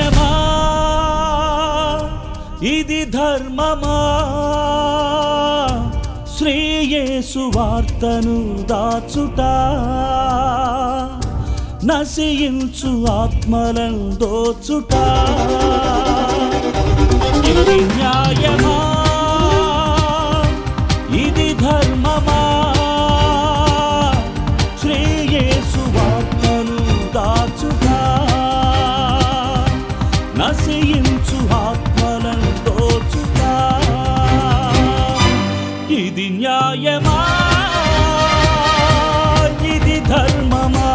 న్యాయమా ఇది ధర్మమా శ్రేయేసు వార్తను దాచుట నశయించు ఆత్మలను దోచుట ఇది న్యాయమా ఇది ధర్మమా శ్రేయేసు వార్తను దాచుట నశయించు ఆత్మలను దోచుట ఇది న్యాయమా ఇది ధర్మమా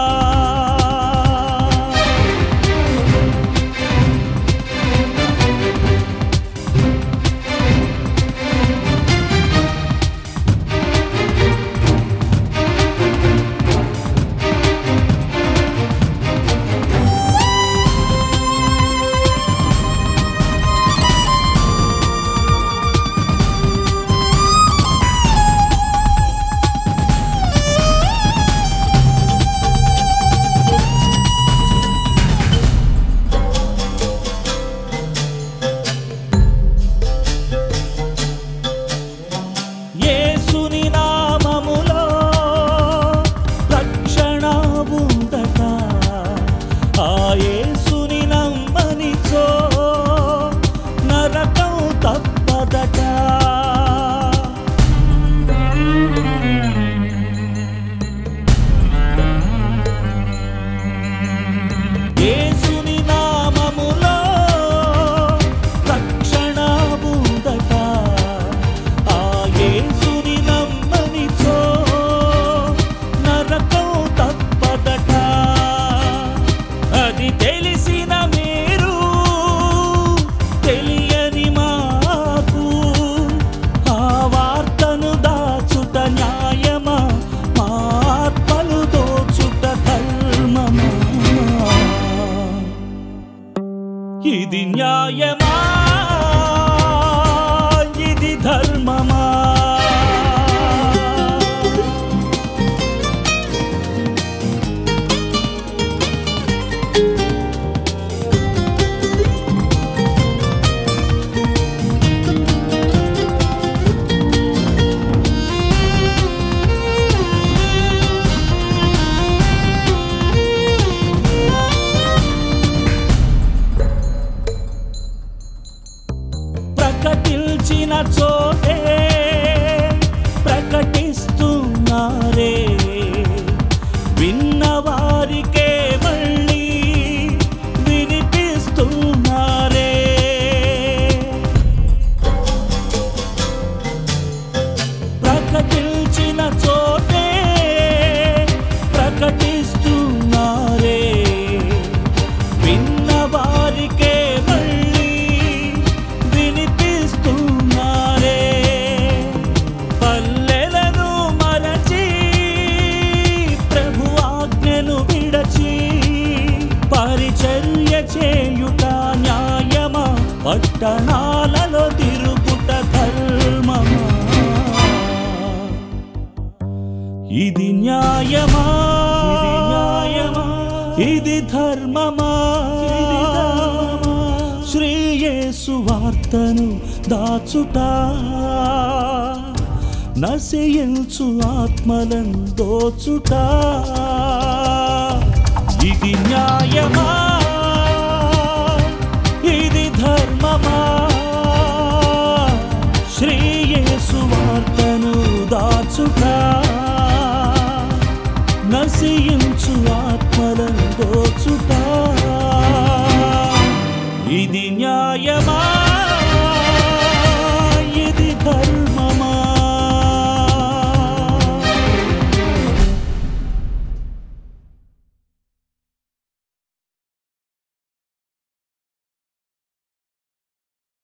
యేసుని నామములో రక్షణ ఉందట ఆ యేసుని నమ్మనిచో నరకం తప్పదట యేసుని నామములో రక్షణ ఉందట ఆ యేసుని నమ్మనిచో నరకం తప్పదట అది తెలిసిన మీరు తెలియని మాకు ఆ వార్తను దాచుట న్యాయమా మా ఆత్మలు దోచుట ధర్మమా ఇది న్యాయమా ఇది ధర్మమా ప్రకటించిన చోటే ప్రకటిస్తున్నారే విన్నవారికే మళ్ళీ వినిపిస్తున్నారే ప్రకటించిన చోటే ప్రకటిస్తున్నారే విన్నవారికే మళ్ళీ వినిపిస్తున్నారే పల్లెలను మరచి ప్రభు ఆజ్ఞను విడచి పరిచర్య చేయుట న్యాయమా పట్టణాలలో తిరుగుట ధర్మమా ఇది న్యాయమా ఇది న్యాయమా ఇది ధర్మమా శ్రేయేసు వార్తను దాచుట నశయించు ఆత్మలను దోచుట ఇది న్యాయమా ఇది ధర్మమా శ్రేయేసు వార్తను దాచుట నశయించు ఆత్మలను దోచుట ఇది న్యాయమా